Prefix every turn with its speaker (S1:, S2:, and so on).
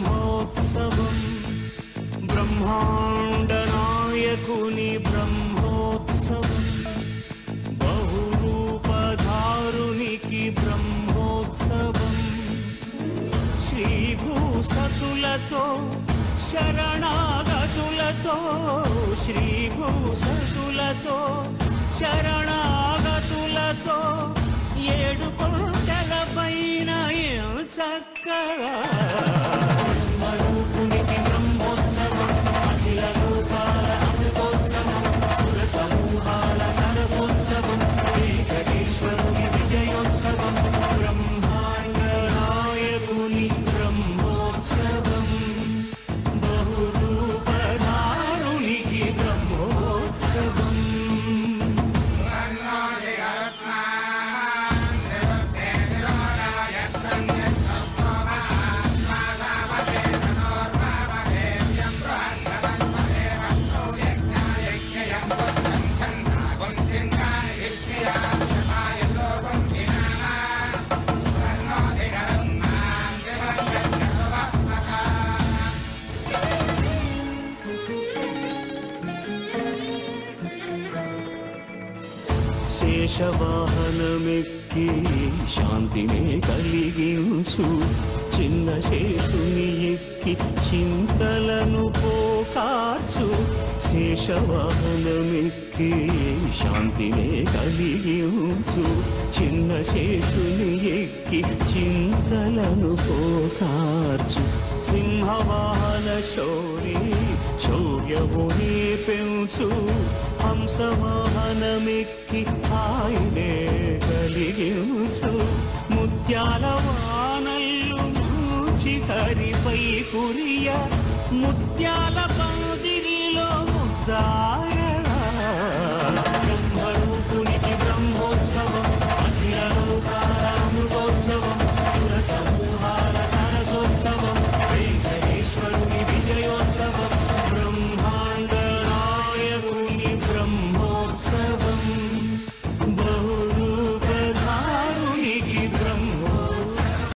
S1: బ్రహ్మోత్సవం బ్రహ్మాండ నాయకుని బ్రహ్మోత్సవం బహురూపధారునికి బ్రహ్మోత్సవం శ్రీభూసతులతో శరణాగతులతో శ్రీభూసతులతో శరణాగతులతో ఏడు కొండల పైన చక్కగా బ్రహ్మరూపునికి బ్రహ్మోత్సవం అఖిల లోకాల అమృతోత్సవం సుర సమూహాల సరసోత్సవం ఏకటేశ్వరుని విజయోత్సవం బ్రహ్మాండ నాయకుని బ్రహ్మోత్సవం బహురూపధారునికి బ్రహ్మోత్సవం శేషవాహనమెక్కి శాంతినే కలిగించు చిన్న శేషుని ఎక్కి చింతలను పోకార్చు శేషవాహనమెక్కి శాంతినే కలిగించు చిన్న శేషుని ఎక్కి చింతలను పోకార్చు సింహవాహన శౌరి శౌర్యముని పెంచు హంసవాహనమెక్కి ఆయనే కలిగించు ముత్యాల వానల్లు మూచి హరిపై కురియ ముత్యాల పందిరిలో ముద్దాయ